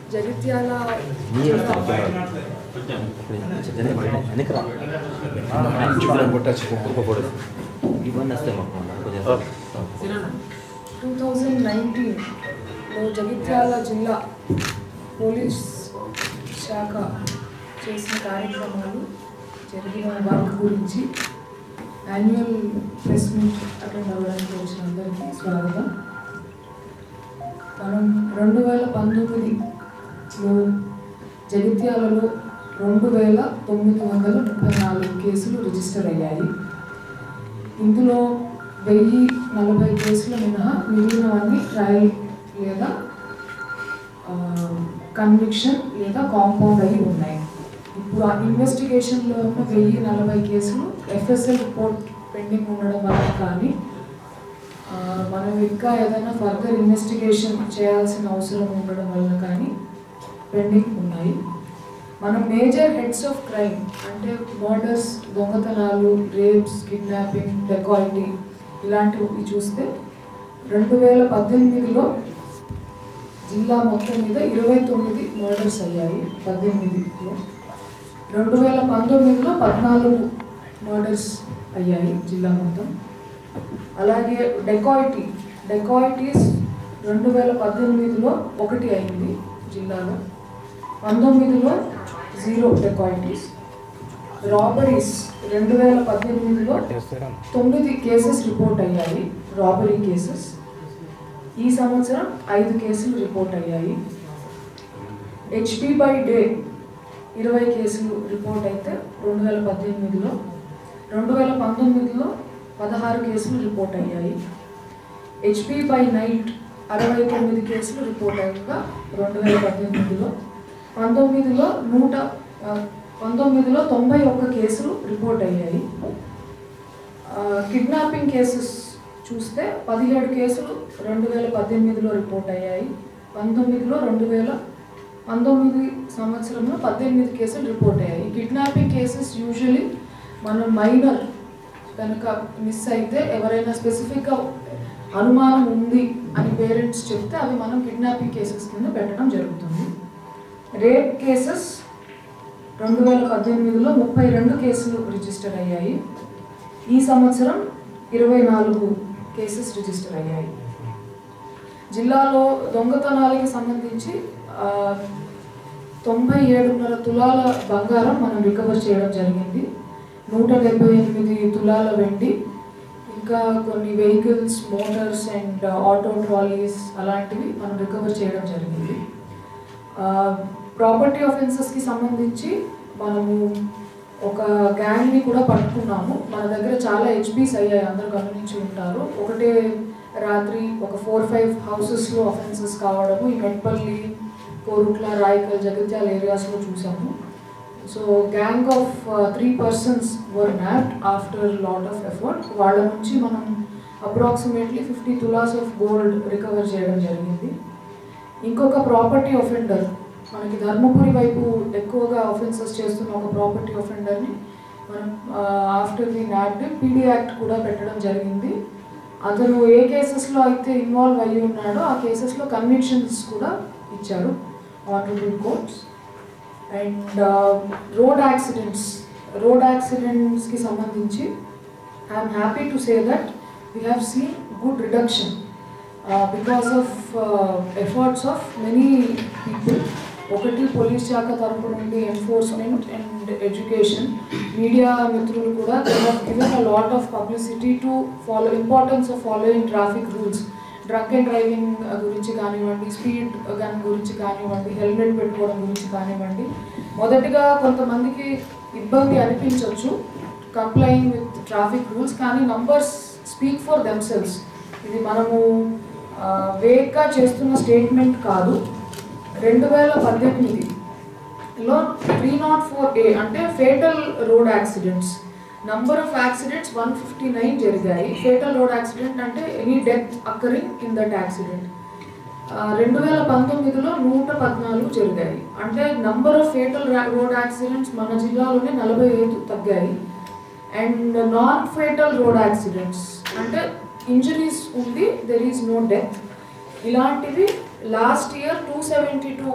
జగిత్యాల ನೀರು జిల్లా వెనకరా కొట్టచ్చు ఇవన్నీ వస్తాయి మాకు కొంచెం టూ థౌజండ్ నైన్టీన్లో జగిత్యాల జిల్లా పోలీస్ శాఖ చేసిన కార్యక్రమాలు జరిగిన వర్క్ గురించి యాన్యువల్ ప్రెస్ మీట్ అటెండ్ అవ్వడానికి వచ్చిన అందరికీ స్వాగతం మనం రెండు వేల పంతొమ్మిదిలో జగిత్యాలలో రెండు వేల తొమ్మిది వందల ముప్పై నాలుగు కేసులు రిజిస్టర్ అయ్యాయి ఇందులో వెయ్యి నలభై కేసుల మినహా మిగిలినవన్నీ ట్రయల్ లేదా కన్విక్షన్ లేదా కాంపౌండ్ అయి ఉన్నాయి ఇప్పుడు ఆ ఇన్వెస్టిగేషన్లో ఉన్న వెయ్యి నలభై కేసులు ఎఫ్ఎస్ఎల్ రిపోర్ట్ పెండింగ్ ఉండడం వల్ల కానీ ఆ, మనం ఇంకా ఏదైనా ఫర్దర్ ఇన్వెస్టిగేషన్ చేయాల్సిన అవసరం ఉండడం వల్ల కానీ పెండింగ్ ఉన్నాయి మనం మేజర్ హెడ్స్ ఆఫ్ క్రైమ్ అంటే మర్డర్స్ దొంగతనాలు రేప్స్ కిడ్నాపింగ్ డెకాయిటీ ఇలాంటివి చూస్తే రెండు వేల పద్దెనిమిదిలో జిల్లా మొత్తం మీద ఇరవై తొమ్మిది మర్డర్స్ అయ్యాయి పద్దెనిమిదిలో రెండు వేల పంతొమ్మిదిలో పద్నాలుగు మర్డర్స్ అయ్యాయి జిల్లా మొత్తం అలాగే డెకాయిటీ డెకాయిటీస్ రెండు వేల పద్దెనిమిదిలో ఒకటి అయింది జిల్లాలో పంతొమ్మిదిలో జీరో డెకాయిటీస్ రాబరీస్ రెండు వేల పద్దెనిమిదిలో తొమ్మిది కేసెస్ రిపోర్ట్ అయ్యాయి రాబరీ కేసెస్ ఈ సంవత్సరం ఐదు కేసులు రిపోర్ట్ అయ్యాయి హెచ్పి బై డే ఇరవై కేసులు రిపోర్ట్ అయితే రెండు వేల పద్దెనిమిదిలో రెండు వేల పంతొమ్మిదిలో పదహారు కేసులు రిపోర్ట్ అయ్యాయి హెచ్పి బై నైట్ అరవై తొమ్మిది కేసులు రిపోర్ట్ అయ్యాక రెండు వేల పద్దెనిమిదిలో పంతొమ్మిదిలో నూట ఆ, పంతొమ్మిదిలో తొంభై ఒక్క కేసులు రిపోర్ట్ అయ్యాయి కిడ్నాపింగ్ కేసెస్ చూస్తే పదిహేడు కేసులు రెండు వేల పద్దెనిమిదిలో రిపోర్ట్ అయ్యాయి పంతొమ్మిదిలో రెండు వేల పంతొమ్మిది సంవత్సరంలో పద్దెనిమిది కేసులు రిపోర్ట్ అయ్యాయి కిడ్నాపింగ్ కేసెస్ యూజువలీ మనం మైనర్ కనుక మిస్ అయితే ఎవరైనా స్పెసిఫిక్గా అనుమానం ఉంది అని పేరెంట్స్ చెప్తే అవి మనం కిడ్నాపింగ్ కేసెస్ కింద పెట్టడం జరుగుతుంది రేప్ కేసెస్ రెండు వేల పద్దెనిమిదిలో ముప్పై రెండు కేసులు రిజిస్టర్ అయ్యాయి ఈ సంవత్సరం ఇరవై నాలుగు కేసెస్ రిజిస్టర్ అయ్యాయి జిల్లాలో దొంగతనాలకి సంబంధించి ఆ, తొంభై ఏడున్నర తులాల బంగారం మనం రికవర్ చేయడం జరిగింది నూట డెబ్బై ఎనిమిది తులాల వెండి ఇంకా కొన్ని vehicles motors and auto trollies అలాంటివి మనం రికవర్ చేయడం జరిగింది ప్రాపర్టీ ఆఫెన్సెస్కి సంబంధించి మనము ఒక గ్యాంగ్ని కూడా పట్టుకున్నాము మన దగ్గర చాలా హెచ్బీస్ అయ్యాయి అందరూ గమనించి ఉంటారు ఒకటే రాత్రి ఒక ఫోర్ ఫైవ్ హౌసెస్లో అఫెన్సెస్ కావడము ఈ మెట్పల్లి కోరుట్ల రాయకల్ జగిత్యాల ఏరియాస్లో చూసాము so gang of three persons were nabbed after lot of effort వాళ్ళ నుంచి మనం approximately fifty tolas of gold recover చేయడం జరిగింది ఇంకొక ప్రాపర్టీ ఒఫెండర్ మనకి ధర్మపురి వైపు ఎక్కువగా ఆఫెన్సెస్ చేస్తున్న ఒక ప్రాపర్టీ ఒఫెండర్ని మనం after the not PD act కూడా పెట్టడం జరిగింది అతను ఏ కేసెస్లో అయితే ఇన్వాల్వ్ అయ్యి ఉన్నాడో ఆ కేసెస్లో కన్విక్షన్స్ కూడా ఇచ్చారు honourable courts and road accidents road యాక్సిడెంట్స్కి సంబంధించి I'm happy to say that we have seen good reduction because of efforts of many people ఒకటి పోలీస్ శాఖ తరపు నుండి ఎన్ఫోర్స్మెంట్ అండ్ ఎడ్యుకేషన్ మీడియా మిత్రులు కూడా given a lot of publicity to follow importance of following traffic rules drunk and driving గురించి కానివ్వండి speed gun గురించి కానివ్వండి హెల్మెట్ పెట్టుకోవడం గురించి కానివ్వండి మొదటిగా కొంతమందికి ఇబ్బంది అనిపించవచ్చు కంప్లైంగ్ విత్ ట్రాఫిక్ రూల్స్ కానీ నంబర్స్ స్పీక్ ఫర్ దెమ్సెల్స్ ఇది మనము వేగ్గా చేస్తున్న స్టేట్మెంట్ కాదు రెండు వేల పద్దెనిమిదిలో త్రీ నాట్ ఫోర్ ఏ అంటే fatal road accidents number of accidents one fifty nine జరిగాయి ఫేటల్ రోడ్ యాక్సిడెంట్ అంటే any death occurring in that accident రెండు వేల పంతొమ్మిదిలో నూట పద్నాలుగు జరిగాయి అంటే number of fatal road accidents మన జిల్లాలోనే నలభై ఐదు తగ్గాయి and non fatal road accidents అంటే ఇంజరీస్ ఉంది దెర్ ఈజ్ నో డెత్ ఇలాంటివి last year two seventy two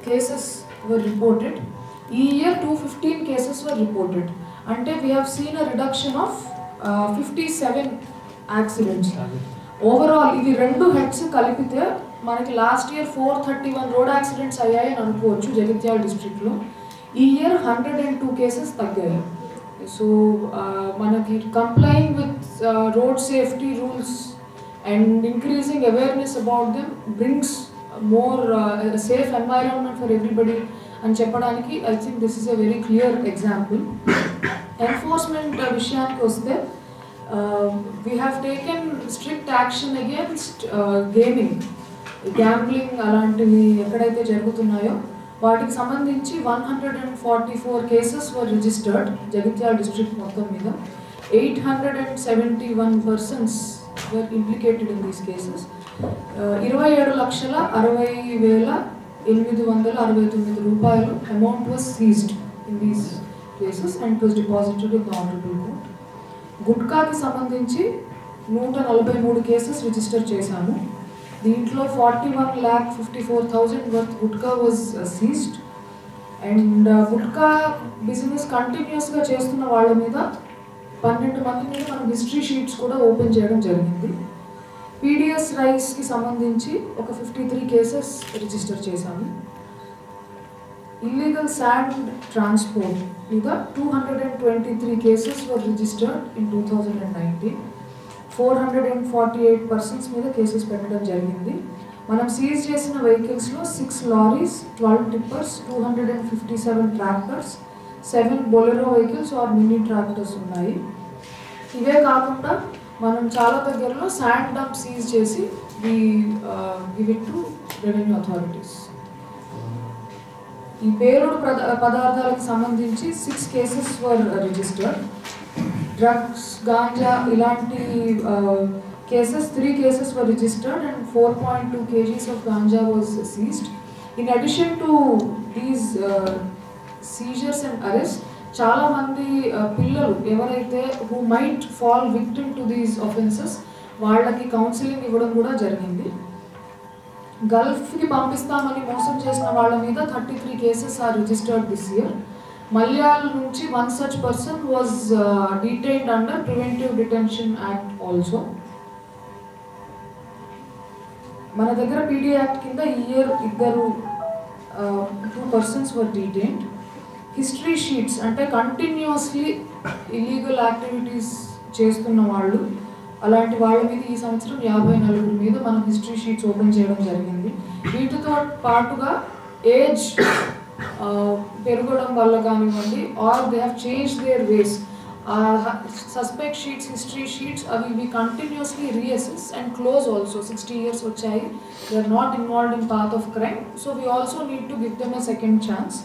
cases were reported ఈ year two fifteen cases were reported అంటే we have seen a reduction of fifty seven accidents overall ఇవి రెండు heads కలిపితే మనకి last year four thirty one road accidents అయ్యాయని అనుకోవచ్చు జగిత్యాల డిస్ట్రిక్ట్లో ఈ year hundred and two cases తగ్గాయి సో మనకి complying with road safety rules and increasing awareness about them brings more safe environment for everybody అని చెప్పడానికి I think this is a very clear example enforcement విషయానికి వస్తే we have taken strict action against gaming gambling అలాంటివి ఎక్కడైతే జరుగుతున్నాయో వాటికి సంబంధించి one hundred and forty four cases were registered Jagtial district మొత్తం మీద eight hundred and seventy one persons were implicated in these cases ఇరవై ఏడు లక్షల అరవై వేల ఎనిమిది వందల అరవై తొమ్మిది రూపాయలు amount was seized in these cases and was deposited in the honourable court గుట్కాకి సంబంధించి నూట నలభై మూడు కేసెస్ రిజిస్టర్ చేశాము దీంట్లో forty one lakh fifty four thousand worth gutka was seized and gutka business కంటిన్యూస్గా చేస్తున్న వాళ్ళ మీద పన్నెండు మంది మీద మనం హిస్టరీ షీట్స్ కూడా ఓపెన్ చేయడం జరిగింది పీడిఎస్ రైస్కి సంబంధించి ఒక ఫిఫ్టీ త్రీ కేసెస్ రిజిస్టర్ చేశాము ఇల్లీగల్ శాండ్ ట్రాన్స్పోర్ట్ మీద two hundred and twenty three cases were registered in two thousand and nineteen four hundred and forty eight persons మీద కేసెస్ పెట్టడం జరిగింది మనం సీజ్ చేసిన వెహికల్స్లో six lorries twelve tippers two hundred and fifty seven tractors seven Bolero vehicles or mini tractors ఉన్నాయి ఇవే కాకుండా మనం చాలా దగ్గరలో శాండ్ డంప్ సీజ్ చేసి we give it to revenue authorities ఈ పేలుడు పద- పదార్థాలకు సంబంధించి six cases were registered drugs ganja ఇలాంటి cases three cases were registered and four point two kgs of ganja was seized in addition to these seizures and arrest చాలా మంది uh, పిల్లలు ఎవరైతే who might fall victim to these offences వాళ్ళకి counselling ఇవ్వడం కూడా జరిగింది గల్ఫ్కి పంపిస్తామని మోసం చేసిన వాళ్ళ మీద thirty three cases are registered this year మలయాళ నుంచి one such person was detained under preventive detention act also మన దగ్గర పీడీ యాక్ట్ కింద ఈ ఇయర్ ఇద్దరు two persons were detained history sheets అంటే కంటిన్యూస్లీ ఇల్లీగల్ యాక్టివిటీస్ చేస్తున్న వాళ్ళు అలాంటి వాళ్ళ మీద ఈ సంవత్సరం యాభై నలుగురి మీద మనం హిస్టరీ షీట్స్ ఓపెన్ చేయడం జరిగింది వీటితో పాటుగా ఏజ్ పెరగడం వల్ల కానివ్వండి are they have change their ways suspect sheets history sheets అవి we continuously reassess and close also sixty years వచ్చాయి they are not involved in path of crime so we also need to give them a second chance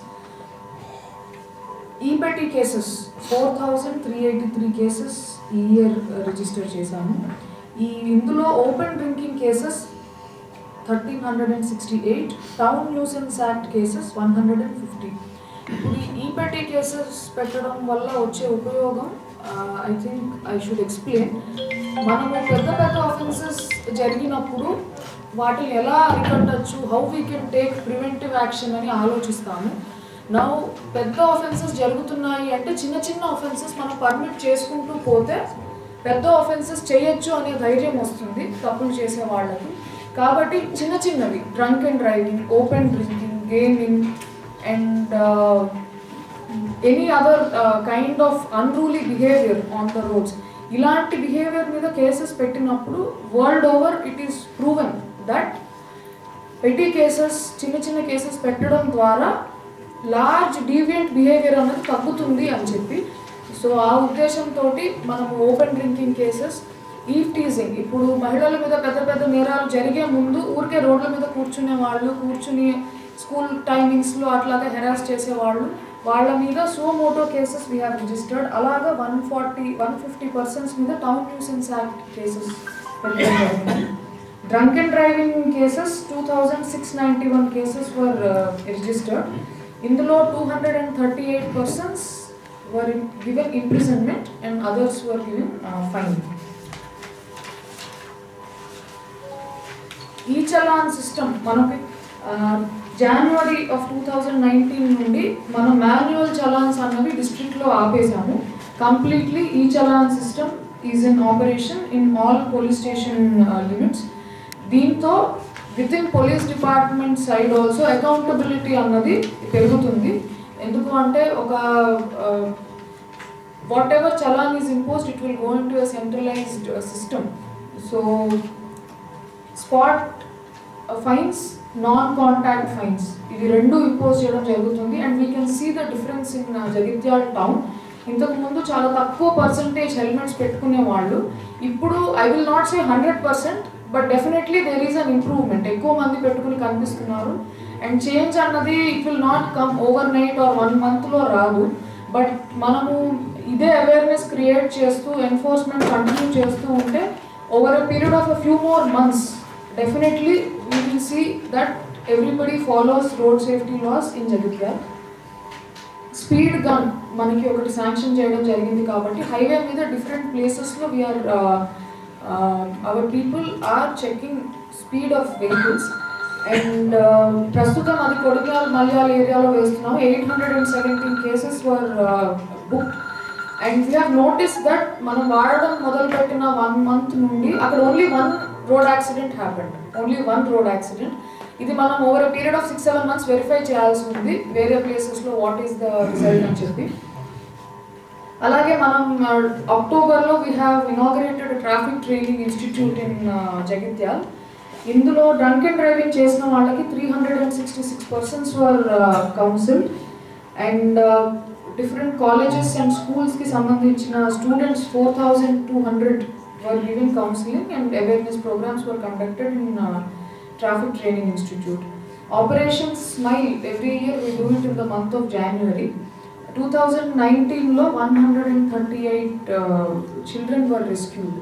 e petty cases four thousand three eighty three cases ఈ year register చేశాము ఈ ఇందులో open drinking cases thirteen hundred and sixty eight town nuisance act cases one hundred and fifty ఇప్పుడు ఈ e petty cases పెట్టడం వల్ల వచ్చే ఉపయోగం I think I should explain మనము పెద్ద పెద్ద ఆఫెన్సెస్ జరిగినప్పుడు వాటిని ఎలా అరికట్టచ్చు how we can take preventive action అని ఆలోచిస్తాము నౌ పెద్ద ఆఫెన్సెస్ జరుగుతున్నాయి అంటే చిన్న చిన్న ఆఫెన్సెస్ మనం పర్మిట్ చేసుకుంటూ పోతే పెద్ద ఆఫెన్సెస్ చేయొచ్చు అనే ధైర్యం వస్తుంది తప్పులు చేసే వాళ్ళకి కాబట్టి చిన్న చిన్నవి drunk and driving open drinking gaming and any other kind of unruly behaviour on the roads ఇలాంటి బిహేవియర్ మీద కేసెస్ పెట్టినప్పుడు world over it is proven that పెట్టి కేసెస్ చిన్న చిన్న కేసెస్ పెట్టడం ద్వారా లార్జ్ డీవియంట్ బిహేవియర్ అనేది తగ్గుతుంది అని చెప్పి సో ఆ ఉద్దేశంతో మనం open drinking cases eve teasing ఇప్పుడు మహిళల మీద పెద్ద పెద్ద నేరాలు జరిగే ముందు ఊరికే రోడ్ల మీద కూర్చునే వాళ్ళు కూర్చుని స్కూల్ టైమింగ్స్లో అట్లాగా హెరాస్ చేసేవాళ్ళు వాళ్ళ మీద suo motu cases we have registered అలాగా one forty one fifty persons మీద town nuisance act cases drunk and driving cases two thousand six ninety one cases were registered ఇందులో two hundred and thirty eight persons were given imprisonment and others were given fine e challan system మనకి January of two thousand nineteen నుండి మనం manual challans అన్నవి డిస్ట్రిక్ట్లో ఆపేసాము completely e challan system is in operation in all police station limits దీంతో within police department side also accountability అన్నది పెరుగుతుంది ఎందుకు అంటే ఒక whatever challan is imposed it will go into centralised system so spot fines non contact fines ఇవి రెండు impose చేయడం జరుగుతుంది and we can see the difference in Jagtial town ఇంతకు ముందు చాలా తక్కువ పర్సంటేజ్ హెల్మెట్స్ పెట్టుకునే వాళ్ళు ఇప్పుడు I will not say hundred percent but definitely there is an improvement ఎక్కువ మంది పెట్టుకుని కనిపిస్తున్నారు అండ్ చేంజ్ అన్నది it will not come overnight or one మంత్లో రాదు బట్ మనము ఇదే అవేర్నెస్ క్రియేట్ చేస్తూ ఎన్ఫోర్స్మెంట్ కంటిన్యూ చేస్తూ ఉంటే over a period of a few more months definitely we will see that everybody follows road safety laws in Jagtial speed gun మనకి ఒకటి sanction చేయడం జరిగింది కాబట్టి హైవే మీద డిఫరెంట్ ప్లేసెస్లో we are our people are checking speed of vehicles and ప్రస్తుతం అది కొడిమ్యాల్ మలయాళ ఏరియాలో వేస్తున్నాం eight hundred and seventeen cases were book and we have notice that మనం వాడడం మొదలుపెట్టిన వన్ మంత్ నుండి అక్కడ only one road accident happened only one road accident ఇది మనం over period of six seven months verify చేయాల్సి ఉంది వేరే ప్లేసెస్లో వాట్ ఈస్ ద రిజల్ట్ అని చెప్పి అలాగే మనం అక్టోబర్లో we have inaugurated traffic training institute in Jagtial ఇందులో డ్రంక్ అండ్ డ్రైవింగ్ చేసిన వాళ్ళకి three hundred and sixty six persons were counsel and different colleges and స్కూల్స్కి సంబంధించిన students four thousand two hundred were giving counselling and awareness programmes were conducted in traffic training institute operation smile every year we do it in the month of January two thousand నైన్టీన్లో one hundred and thirty eight children were rescued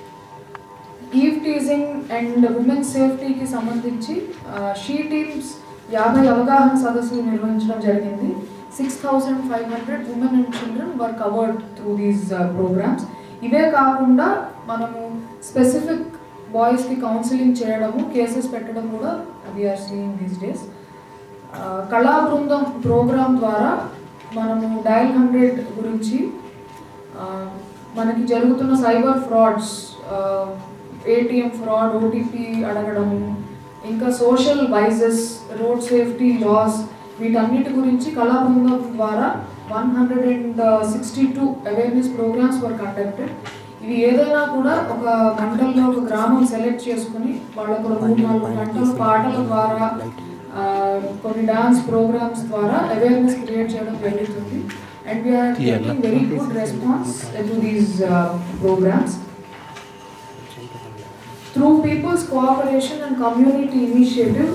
eve teasing and women సేఫ్టీకి సంబంధించి she teams యాభై అవగాహన సదస్సులు నిర్వహించడం జరిగింది six thousand five hundred women and children were covered through these programmes ఇవే కాకుండా మనము స్పెసిఫిక్ బాయ్స్కి కౌన్సిలింగ్ చేయడము కేసెస్ పెట్టడం కూడా వీఆర్ సీయింగ్ దీస్ డేస్ కళా బృందం ప్రోగ్రామ్ ద్వారా మనము డయల్ హండ్రెడ్ గురించి ఆ, మనకి జరుగుతున్న cyber frauds ATM fraud OTP అడగడము ఇంకా social vices road safety laws వీటన్నిటి గురించి కళా బృందం ద్వారా one hundred and sixty two awareness programmes were conducted ఇవి ఏదైనా కూడా ఒక మండలంలో ఒక గ్రామం సెలెక్ట్ చేసుకుని వాళ్ళకు ఒక మూడు నాలుగు గంటల పాటల ద్వారా ఆ, కొన్ని డాన్స్ ప్రోగ్రామ్స్ ద్వారా అవేర్నెస్ క్రియేట్ చేయడం జరుగుతుంది and we are getting very good response to these programmes Through people's cooperation and community initiative,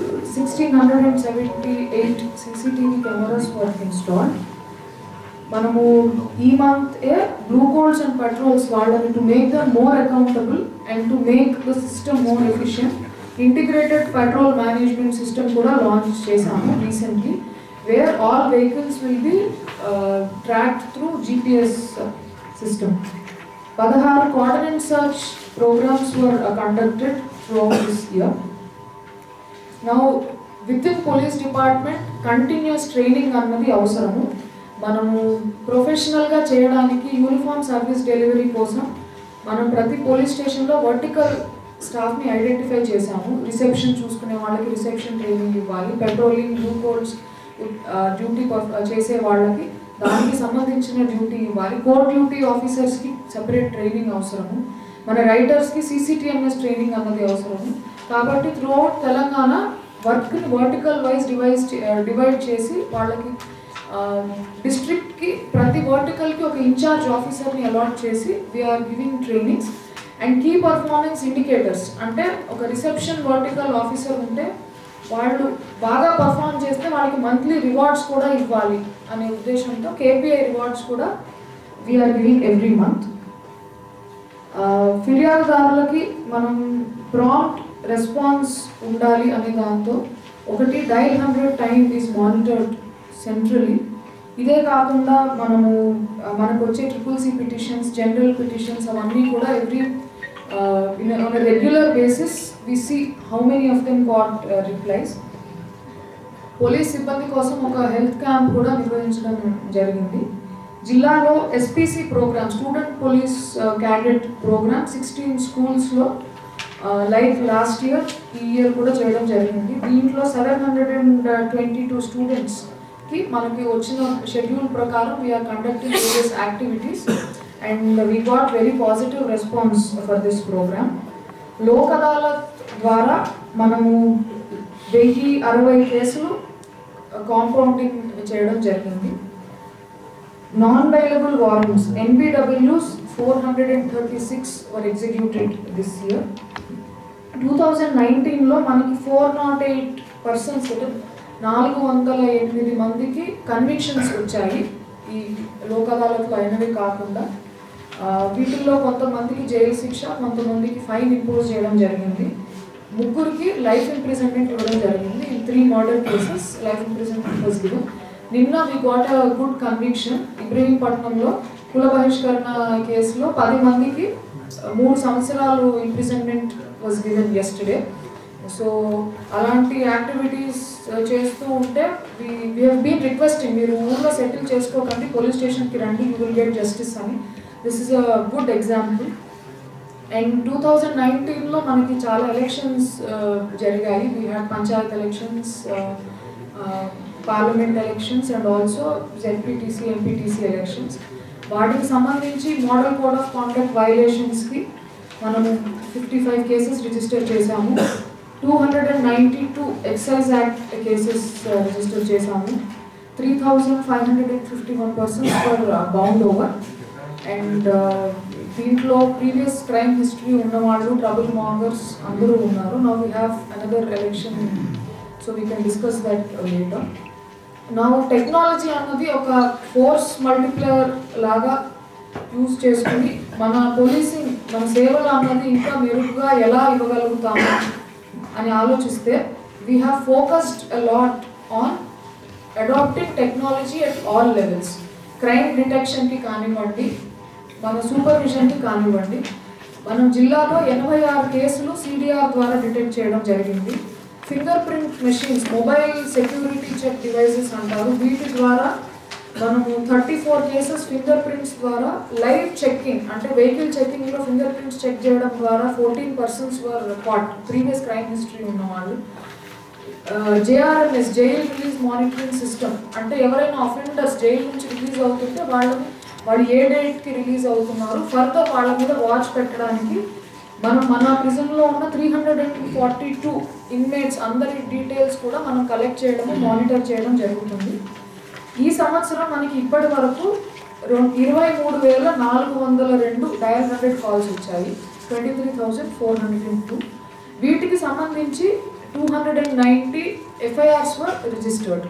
1678 CCTV cameras were installed. మనము ఈ month a blue colts and patrols వాళ్ళని to make the more accountable and to make the system more efficient integrated patrol management system కూడా launch చేశాము recently where all vehicles will be tracked through GPS system పదహారు cordon search programmes were conducted through this year now within police department continuous training అన్నది అవసరము మనము ప్రొఫెషనల్గా చేయడానికి uniform service delivery కోసం మనం ప్రతి పోలీస్ స్టేషన్లో వర్టికల్ స్టాఫ్ని ఐడెంటిఫై చేశాము రిసెప్షన్ చూసుకునే వాళ్ళకి రిసెప్షన్ ట్రైనింగ్ ఇవ్వాలి పెట్రోలింగ్ బ్లూ కోడ్స్ డ్యూటీ చేసే వాళ్ళకి దానికి సంబంధించిన డ్యూటీ ఇవ్వాలి కోర్ డ్యూటీ ఆఫీసర్స్కి సెపరేట్ ట్రైనింగ్ అవసరము మన రైటర్స్కి సీసీటీఎంఎస్ ట్రైనింగ్ అన్నది అవసరము కాబట్టి త్రూఅవుట్ తెలంగాణ వర్క్ని వర్టికల్ వైజ్ డివైజ్ డివైడ్ చేసి వాళ్ళకి డిస్ట్రిక్ట్కి ప్రతి వర్టికల్కి ఒక ఇన్ఛార్జ్ ఆఫీసర్ని అలాట్ చేసి we are giving trainings and key performance indicators అంటే ఒక రిసెప్షన్ వర్టికల్ ఆఫీసర్ ఉంటే వాళ్ళు బాగా పర్ఫామ్ చేస్తే వాళ్ళకి మంత్లీ రివార్డ్స్ కూడా ఇవ్వాలి అనే ఉద్దేశంతో కేపీఐ రివార్డ్స్ కూడా వీఆర్ గివింగ్ ఎవ్రీ మంత్ ఫిర్యాదుదారులకి మనం ప్రాంప్ట్ రెస్పాన్స్ ఉండాలి అనే దాంతో ఒకటి dial hundred time is monitored centrally ఇదే కాకుండా మనము ఆ, మనకు వచ్చే triple C petitions general petitions అవన్నీ కూడా every regular basis we see how many of them got replies police సిబ్బంది కోసం ఒక హెల్త్ క్యాంప్ కూడా నిర్వహించడం జరిగింది జిల్లాలో SPC programme student police cadet programme sixteen స్కూల్స్లో లైక్ లాస్ట్ ఇయర్ ఈ ఇయర్ కూడా చేయడం జరిగింది దీంట్లో seven hundred and twenty two స్టూడెంట్స్కి మనకి వచ్చిన షెడ్యూల్ ప్రకారం we are conducting various activities and we got very positive response for this programme Lok Adalat ద్వారా మనము వెయ్యి అరవై కేసులు కాంపౌండింగ్ చేయడం జరిగింది non bailable warrants NBWs four hundred and thirty six were executed this year two thousand నైన్టీన్లో మనకి ఫోర్ నాట్ ఎయిట్ పర్సన్స్ నాలుగు వందల ఎనిమిది మందికి కన్విక్షన్స్ వచ్చాయి ఈ లోక్ అదాలత్లో అయినవి కాకుండా ఆ, వీటిల్లో కొంతమందికి జైలు శిక్ష కొంతమందికి ఫైన్ ఇంపోజ్ చేయడం జరిగింది ముగ్గురికి లైఫ్ ఇంప్రిజన్మెంట్ ఇవ్వడం జరిగింది ఈ three murder cases life imprisonment was given నిన్న we got a good conviction ఇబ్రహీంపట్నంలో కుల బహిష్కరణ కేసులో పది మందికి ఆ, మూడు సంవత్సరాలు imprisonment was given yesterday so అలాంటి యాక్టివిటీస్ చేస్తూ ఉంటే వి హ్యావ్ బీన్ రిక్వెస్టింగ్ మీరు ఊళ్ళో సెటిల్ చేసుకోకండి పోలీస్ స్టేషన్కి రండి యూ విల్ గెట్ జస్టిస్ అని this is a good example and two thousand నైన్టీన్లో మనకి చాలా ఎలక్షన్స్ జరిగాయి we had panchayat elections parliament elections and also ZPTC MPTC elections వాటికి సంబంధించి మోడల్ కోడ్ ఆఫ్ కాండక్ట్ వైలేషన్స్కి మనము ఫిఫ్టీ ఫైవ్ కేసెస్ రిజిస్టర్ చేశాము two hundred and ninety two excise act cases register చేశాము three thousand five hundred and fifty one persons for bound over and దీంట్లో previous crime history ఉన్నవాళ్ళు trouble mongers అందరూ ఉన్నారు now we have another election so we can discuss that later నా technology అన్నది ఒక force multiplayer లాగా use చేసుకుని మన పోలీసింగ్ మన సేవలు అన్నది ఇంకా మెరుగ్గా ఎలా ఇవ్వగలుగుతాము అని ఆలోచిస్తే we have focused a lot on adapting technology at all levels crime డిటెక్షన్కి కానివ్వండి మన సూపర్విజన్కి కానివ్వండి మనం జిల్లాలో ఎనభై ఆరు కేసులు సిడిఆర్ ద్వారా డిటెక్ట్ చేయడం జరిగింది finger print machines mobile security check devices అంటారు వీటి ద్వారా మనము thirty four cases finger prints ద్వారా లైవ్ చెక్కింగ్ అంటే వెహికల్ చెక్కింగ్లో ఫింగర్ ప్రింట్స్ చెక్ చేయడం ద్వారా fourteen persons were caught previous crime history ఉన్నవాళ్ళు JRMS jail release monitoring system అంటే ఎవరైనా అఫెండర్స్ జైలు నుంచి రిలీజ్ అవుతుంటే వాళ్ళని వాళ్ళు ఏ డేట్కి రిలీజ్ అవుతున్నారు ఫర్దర్ వాళ్ళ మీద వాచ్ పెట్టడానికి మనం మన ప్రిజన్లో ఉన్న three hundred and forty two inmates అందరి డీటెయిల్స్ కూడా మనం కలెక్ట్ చేయడం మానిటర్ చేయడం జరుగుతుంది ఈ సంవత్సరం మనకి ఇప్పటి వరకు రెం- ఇరవై మూడు వేల నాలుగు వందల రెండు డయల్ హండ్రెడ్ కాల్స్ వచ్చాయి twenty three thousand four hundred and two వీటికి సంబంధించి two hundred and ninety FIRs were registered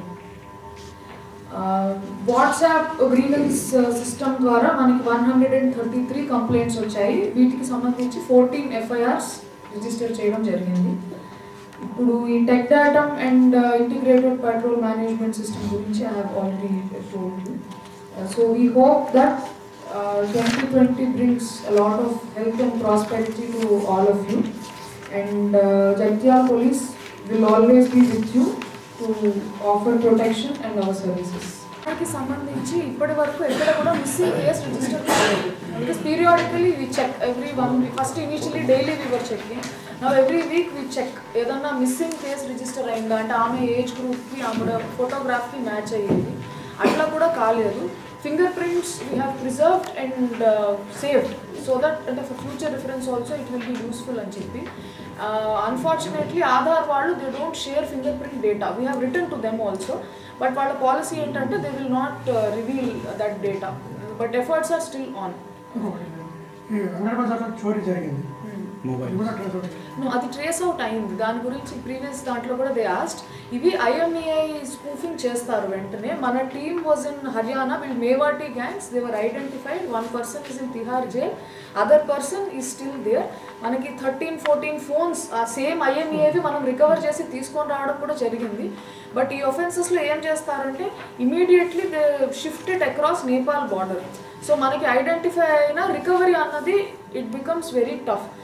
WhatsApp grievance system ద్వారా మనకి one hundred and thirty three complaints వచ్చాయి వీటికి సంబంధించి ఫోర్టీన్ ఎఫ్ఐఆర్స్ రిజిస్టర్ చేయడం జరిగింది ఇప్పుడు ఈ tech datum and integrated patrol management system గురించి I have already told you so we hope that twenty twenty brings lot of health and prosperity to all of you and Jagtial police will always be with you to offer protection and our services దానికి సంబంధించి ఇప్పటి వరకు ఎక్కడ కూడా missing case register కాలేదు because periodically we check every one week first initially daily we were checking నా every week we check ఏదన్నా missing case register అయిందా అంటే ఆమె ఏజ్ గ్రూప్కి ఆమె ఫోటోగ్రాఫ్కి మ్యాచ్ అయ్యేది అట్లా కూడా కాలేదు finger prints we have preserved and saved so that అంటే for future reference also it will be useful అని చెప్పి అన్ఫార్చునేట్లీ ఆధార్ వాళ్ళు they don't share finger print data we have return to them also but వాళ్ళ policy ఏంటంటే they will not reveal that data but efforts are still on ఈ అంగడి బజార్లో చోరీ జరిగింది ఇది కూడా ట్రేస్ అవుట్ No, అది ట్రేస్ అవుట్ అయింది దాని గురించి ప్రీవియస్ దాంట్లో కూడా దే ఆస్ట్ ఇవి ఐఎంఈఐ స్పూఫింగ్ చేస్తారు వెంటనే మన టీమ్ వాజ్ ఇన్ హర్యానా వీళ్ళు Mewati gangs they were identified one person is in Tihar jail other person ఈ స్టిల్ దేర్ మనకి థర్టీన్ ఫోర్టీన్ ఫోన్స్ ఆ సేమ్ ఐఎంఈఐవి మనం రికవర్ చేసి తీసుకొని రావడం కూడా జరిగింది బట్ ఈ ఒఫెన్సెస్లో ఏం చేస్తారంటే immediately they shifted across Nepal border so మనకి ఐడెంటిఫై అయిన రికవరీ అన్నది it becomes very tough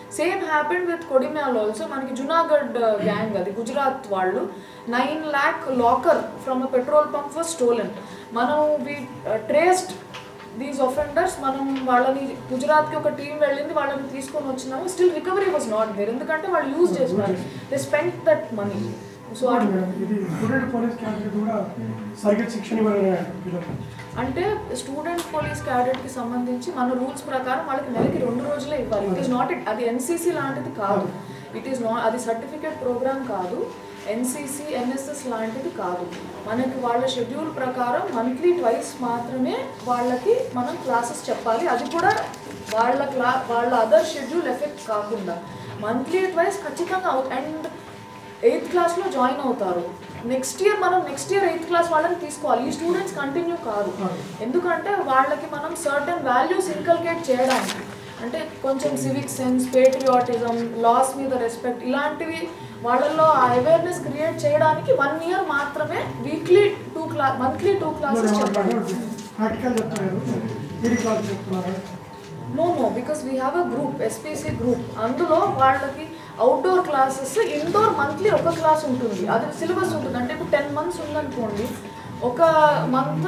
same happened with Kodimyal also మనకి జునాగఢ్ గ్యాంగ్ అది గుజరాత్ వాళ్ళు nine lakh locker from a petrol pump for stolen మనం వి ట్రేస్డ్ దీస్ ఒఫెండర్స్ మనం వాళ్ళని గుజరాత్కి ఒక టీం వెళ్ళింది వాళ్ళని తీసుకొని వచ్చినాము still recovery was not there ఎందుకంటే వాళ్ళు యూజ్ చేసినారు they spend that money so ఇంకోటి మేడం ఇది స్టూడెంట్ పోలీస్ క్యాడెట్ కూడా సరిగ్గా శిక్షణ ఇవ్వాలని పిల్లలు అంటే స్టూడెంట్ పోలీస్ క్యాడెట్కి సంబంధించి మన రూల్స్ ప్రకారం వాళ్ళకి నెలకి రెండు రోజులే ఇవ్వాలి ఇట్ ఈస్ నాట్ ఇట్ అది ఎన్సీసీ లాంటిది కాదు ఇట్ ఈస్ నాట్ అది సర్టిఫికేట్ ప్రోగ్రామ్ కాదు ఎన్సీసీ ఎన్ఎస్ఎస్ లాంటిది కాదు మనకి వాళ్ళ షెడ్యూల్ ప్రకారం మంత్లీ ట్వైస్ మాత్రమే వాళ్ళకి మనం క్లాసెస్ చెప్పాలి అది కూడా వాళ్ళ క్లా వాళ్ళ అదర్ షెడ్యూల్ ఎఫెక్ట్ కాకుండా మంత్లీ ట్వైస్ ఖచ్చితంగా అండ్ ఎయిత్ క్లాస్లో జాయిన్ అవుతారు నెక్స్ట్ ఇయర్ మనం నెక్స్ట్ ఇయర్ ఎయిత్ క్లాస్ వాళ్ళని తీసుకోవాలి ఈ స్టూడెంట్స్ కంటిన్యూ కాదు ఎందుకంటే వాళ్ళకి మనం సర్టన్ వాల్యూస్ ఇన్కల్కేట్ చేయడానికి అంటే కొంచెం సివిక్ సెన్స్ పేట్రియాటిజం లాస్ మీద రెస్పెక్ట్ ఇలాంటివి వాళ్ళల్లో ఆ అవేర్నెస్ క్రియేట్ చేయడానికి వన్ ఇయర్ మాత్రమే వీక్లీ టూ క్లా మంత్లీ టూ క్లాసెస్ చెప్పాలి ప్రాక్టికల్ చెప్తున్నారు థియరీ క్లాస్ చెప్తున్నారు no no because we have a group SPC group అందులో వాళ్ళకి అవుట్డోర్ క్లాసెస్ ఇండోర్ మంత్లీ ఒక క్లాస్ ఉంటుంది అది సిలబస్ ఉంటుంది అంటే ఇప్పుడు టెన్ మంత్స్ ఉందనుకోండి ఒక మంత్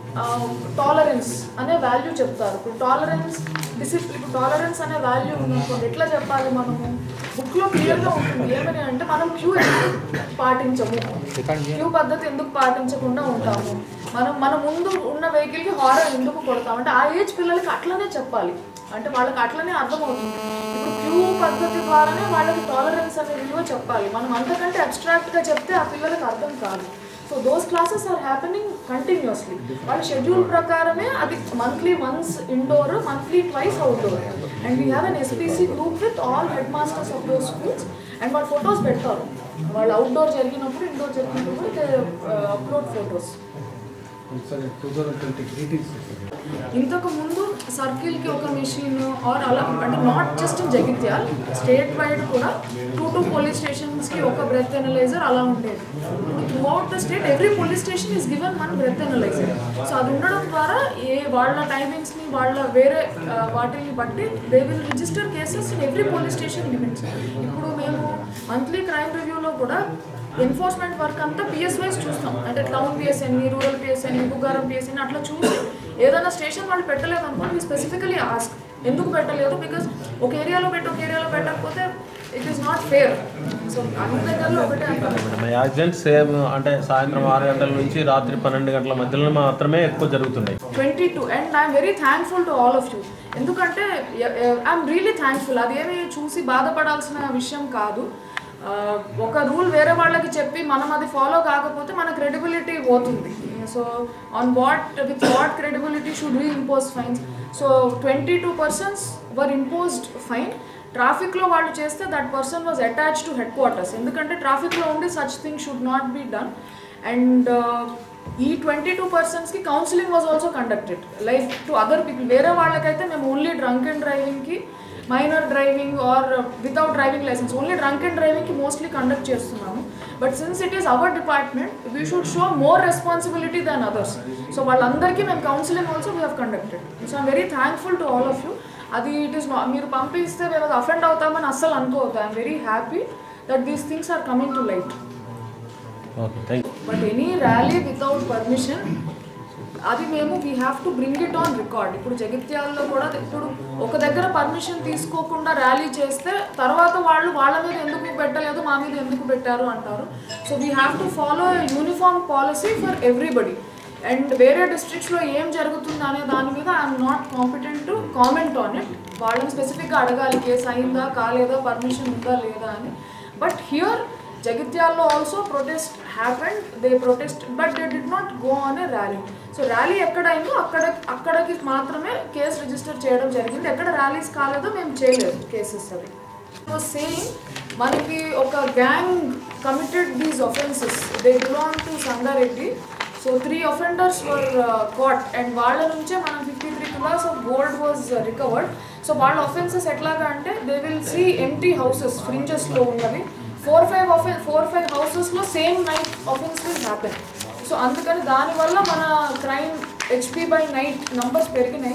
టాలరెన్స్ అనే వాల్యూ చెప్తారు ఇప్పుడు టాలరెన్స్ డిసిప్లిన్ ఇప్పుడు టాలరెన్స్ అనే వాల్యూ ఉందనుకోండి ఎట్లా చెప్పాలి మనము బుక్లో క్లియర్గా ఉంటుంది ఏమని అంటే మనం క్యూ పాటించము క్యూ పద్ధతి ఎందుకు పాటించకుండా ఉంటాము మనం మన ముందు ఉన్న వెహికల్కి హారర్ ఎందుకు కొడతాం అంటే ఆ ఏజ్ పిల్లలకి అట్లనే చెప్పాలి అంటే వాళ్ళకి అట్లనే అర్థమవుతుంది ఇప్పుడు క్యూ పద్ధతి ద్వారానే వాళ్ళకి టాలరెన్స్ అనే విలువ చెప్పాలి మనం అంతకంటే అబ్స్ట్రాక్ట్గా చెప్తే ఆ పిల్లలకి అర్థం కాదు so those classes are happening continuously వాళ్ళ షెడ్యూల్ ప్రకారమే అది monthly once indoor monthly twice outdoor and we have an SPC group with all head masters of those schools and వాళ్ళు ఫొటోస్ పెడతారు వాళ్ళు అవుట్డోర్ జరిగినప్పుడు ఇండోర్ జరిగినప్పుడు అప్లోడ్ ఫొటోస్ ఇంతకు ముందు సర్కిల్కి ఒక మెషిన్ ఆర్ అలా అంటే not just in Jagtial state wide కూడా టూ టూ పోలీస్ స్టేషన్స్కి ఒక బ్రెత్ ఎనలైజర్ అలా ఉండేది ఇప్పుడు throughout the state every police station is given one breath analyser so అది ఉండడం ద్వారా ఏ వాళ్ళ టైమింగ్స్ని వాళ్ళ వేరే ఆ, వాటిని బట్టి they will register cases in every police station limits ఇప్పుడు మేము మంత్లీ క్రైమ్ రివ్యూలో కూడా ఎన్ఫోర్స్మెంట్ వర్క్ అంతా పిఎస్ వైజ్ చూస్తాం అంటే టౌన్ పిఎస్ఎన్ని రూరల్ పిఎస్ఎన్ని బుగ్గారం పిఎస్ఎన్ని అట్లా చూసి ఏదైనా స్టేషన్ వాళ్ళు పెట్టలేదు అనుకోండి స్పెసిఫికలీ ఆస్క్ ఎందుకు పెట్టలేదు బికాస్ ఒక ఏరియాలో పెట్టి ఒక ఏరియాలో పెట్టకపోతే it is not fair so అన్ని దగ్గరలో ఒకటే అంటారు మేడం యాక్సిడెంట్ సేమ్ అంటే సాయంత్రం ఆరు గంటల నుంచి రాత్రి పన్నెండు గంటల మధ్యలో మాత్రమే ఎక్కువ జరుగుతున్నాయి twenty two and I'm very thankful to all of you ఎందుకంటే ఐఎమ్ రియలీ థ్యాంక్ఫుల్ అదేమి చూసి బాధపడాల్సిన విషయం కాదు ఆ, ఒక రూల్ వేరే వాళ్ళకి చెప్పి మనం అది ఫాలో కాకపోతే మన క్రెడిబిలిటీ పోతుంది so on what with what credibility should we impose fines so twenty two persons were imposed fine ట్రాఫిక్లో వాళ్ళు చేస్తే that person was attach to headquarters ఎందుకంటే ట్రాఫిక్లో ఉండి such thing should not be done and ఈ twenty two పర్సన్స్కి counselling was also conducted like to other people వేరే వాళ్ళకైతే మేము ఓన్లీ డ్రంక్ అండ్ డ్రైవింగ్కి minor driving or without driving licence only drunk and డ్రైవింగ్కి mostly conduct చేస్తున్నాము but since it is our department we should show more responsibility than others so వాళ్ళందరికీ మేము counselling also we have conducted so I'm very thankful to all of you అది it is మీరు పంపిస్తే మేము అది offend అవుతామని అస్సలు అనుకోవద్దు I'm very happy that these things are coming to light okay thank but any rally without permission అది మేము we have to bring it on record ఇప్పుడు జగిత్యాలలో కూడా ఇప్పుడు ఒక దగ్గర పర్మిషన్ తీసుకోకుండా ర్యాలీ చేస్తే తర్వాత వాళ్ళు వాళ్ళ మీద ఎందుకు పెట్టలేదు మా మీద ఎందుకు పెట్టారు అంటారు so we have to follow uniform policy for everybody and వేరే డిస్ట్రిక్ట్స్లో ఏం జరుగుతుంది అనే దాని మీద I'm not competent to comment on it వాళ్ళని స్పెసిఫిక్గా అడగాలి కేసు అయిందా కాలేదా పర్మిషన్ ఉందా లేదా అని బట్ హియర్ జగిత్యాల్లో also protest happened they protest but they did not go on a rally so rally ఎక్కడైందో అక్కడ అక్కడికి మాత్రమే కేసు రిజిస్టర్ చేయడం జరిగింది ఎక్కడ ర్యాలీస్ కాలేదో మేము చేయలేదు కేసెస్ అవి సేమ్ మనకి ఒక gang committed these offences they belong to Sangareddy so three offenders were caught and వాళ్ళ నుంచే మనం fifty three kilos of gold was recovered so వాళ్ళ ఒఫెన్సెస్ ఎట్లాగా అంటే they will see empty houses ఫ్రింజెస్లో ఉన్నవి four five often four five హౌసెస్లో same night offence will happen so అందుకని దానివల్ల మన crime HP by night numbers పెరిగినాయి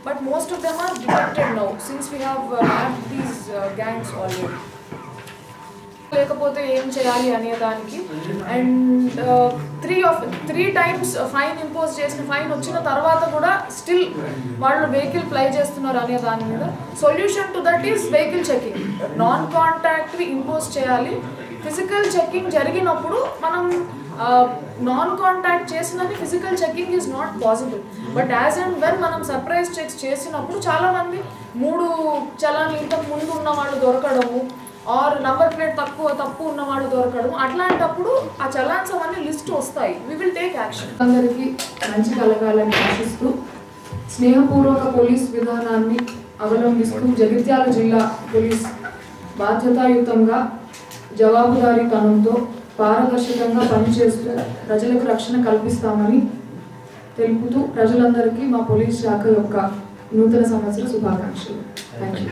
but most of them are detected now since we have had these gangs already లేకపోతే ఏం చేయాలి అనే దానికి and three of three times fine impose చేసిన ఫైన్ వచ్చిన తర్వాత కూడా స్టిల్ వాళ్ళు వెహికల్ ప్లై చేస్తున్నారు అనే దాని మీద solution to that is vehicle checking non contact impose చేయాలి ఫిజికల్ చెకింగ్ జరిగినప్పుడు మనం నాన్ కాంటాక్ట్ చేసినది physical checking is not possible but as and when మనం సర్ప్రైజ్ చెక్స్ చేసినప్పుడు చాలామంది మూడు చలాన్లు ఇంతకు ముందు ఉన్న వాళ్ళు దొరకడము ఆర్ నంబర్ ప్లేట్ తక్కువ తప్పు ఉన్న వాళ్ళు దొరకడం అట్లాంటప్పుడు ఆ చలాన్స్ అవన్నీ లిస్ట్ వస్తాయి వి విల్ టేక్ యాక్షన్ అందరికీ మంచి కలగాలని ఆశిస్తూ స్నేహపూర్వక పోలీస్ విధానాన్ని అవలంబిస్తూ జగిత్యాల జిల్లా పోలీస్ బాధ్యతాయుతంగా జవాబుదారీతనంతో పారదర్శకంగా పనిచేస్తూ ప్రజలకు రక్షణ కల్పిస్తామని తెలుపుతూ ప్రజలందరికీ మా పోలీస్ శాఖ యొక్క నూతన సంవత్సర శుభాకాంక్షలు థ్యాంక్ యూ